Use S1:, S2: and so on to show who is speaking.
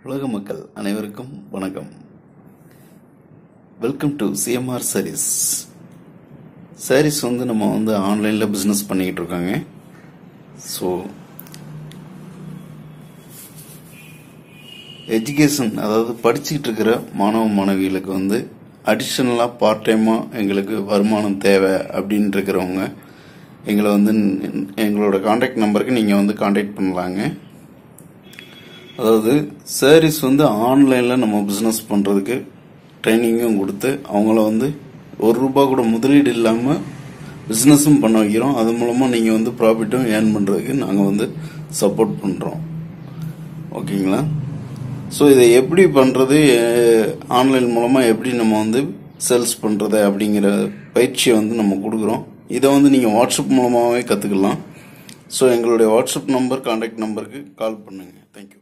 S1: உலக மக்கள் அனைவருக்கும் வணக்கம் welcome to CMR sarees sarees வந்து நம்ம வந்து ஆன்லைனில் பிஸ்னஸ் பண்ணிக்கிட்டு இருக்காங்க ஸோ எஜுகேஷன் அதாவது படிச்சுக்கிட்டு இருக்கிற மாணவ மாணவிகளுக்கு வந்து அடிஷ்னலாக பார்ட் டைமாக எங்களுக்கு வருமானம் தேவை அப்படின்னு இருக்கிறவங்க எங்களை வந்து எங்களோட காண்டாக்ட் நம்பருக்கு நீங்கள் வந்து காண்டாக்ட் பண்ணலாங்க அதாவது சாரீஸ் வந்து ஆன்லைனில் நம்ம பிஸ்னஸ் பண்ணுறதுக்கு ட்ரைனிங்கும் கொடுத்து அவங்கள வந்து ஒரு ரூபா கூட முதலீடு இல்லாமல் பிஸ்னஸும் பண்ண வைக்கிறோம் அது மூலமாக நீங்கள் வந்து ப்ராஃபிட்டும் ஏர்ன் பண்ணுறதுக்கு நாங்கள் வந்து சப்போர்ட் பண்ணுறோம் ஓகேங்களா ஸோ இதை எப்படி பண்ணுறது ஆன்லைன் மூலமாக எப்படி நம்ம வந்து சேல்ஸ் பண்ணுறது அப்படிங்கிற பயிற்சியை வந்து நம்ம கொடுக்குறோம் இதை வந்து நீங்கள் வாட்ஸ்அப் மூலமாகவே கற்றுக்கலாம் ஸோ எங்களுடைய வாட்ஸ்அப் நம்பர் காண்டாக்ட் நம்பருக்கு கால் பண்ணுங்கள் தேங்க்யூ